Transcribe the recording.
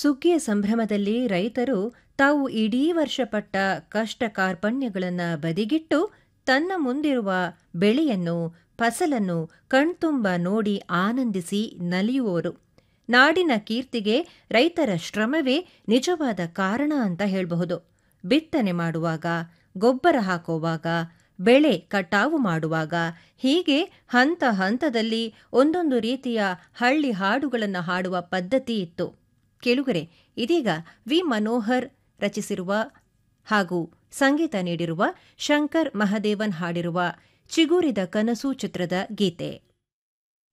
ಸುಗ್ಗಿಯ ಸಂಭ್ರಮದಲ್ಲಿ ರೈತರು ತಾವು ಇಡೀ ವರ್ಷ ಪಟ್ಟ ಕಷ್ಟ ಕಾರ್ಪಣ್ಯಗಳನ್ನು ಬದಿಗಿಟ್ಟು ತನ್ನ ಮುಂದಿರುವ ಬೆಳೆಯನ್ನು ಫಸಲನ್ನು ಕಣ್ತುಂಬ ನೋಡಿ ಆನಂದಿಸಿ ನಲಿಯುವವರು ನಾಡಿನ ಕೀರ್ತಿಗೆ ರೈತರ ಶ್ರಮವೇ ನಿಜವಾದ ಕಾರಣ ಅಂತ ಹೇಳಬಹುದು ಬಿತ್ತನೆ ಮಾಡುವಾಗ ಗೊಬ್ಬರ ಹಾಕುವಾಗ ಬೆಳೆ ಕಟಾವು ಮಾಡುವಾಗ ಹೀಗೆ ಹಂತ ಹಂತದಲ್ಲಿ ಒಂದೊಂದು ರೀತಿಯ ಹಳ್ಳಿ ಹಾಡುಗಳನ್ನು ಹಾಡುವ ಪದ್ಧತಿ ಇತ್ತು ಕೆಳುಗರೆ ಇದೀಗ ವಿ ಮನೋಹರ್ ರಚಿಸಿರುವ ಹಾಗೂ ಸಂಗೀತ ನೀಡಿರುವ ಶಂಕರ್ ಮಹದೇವನ್ ಹಾಡಿರುವ ಚಿಗುರಿದ ಕನಸು ಚಿತ್ರದ ಗೀತೆ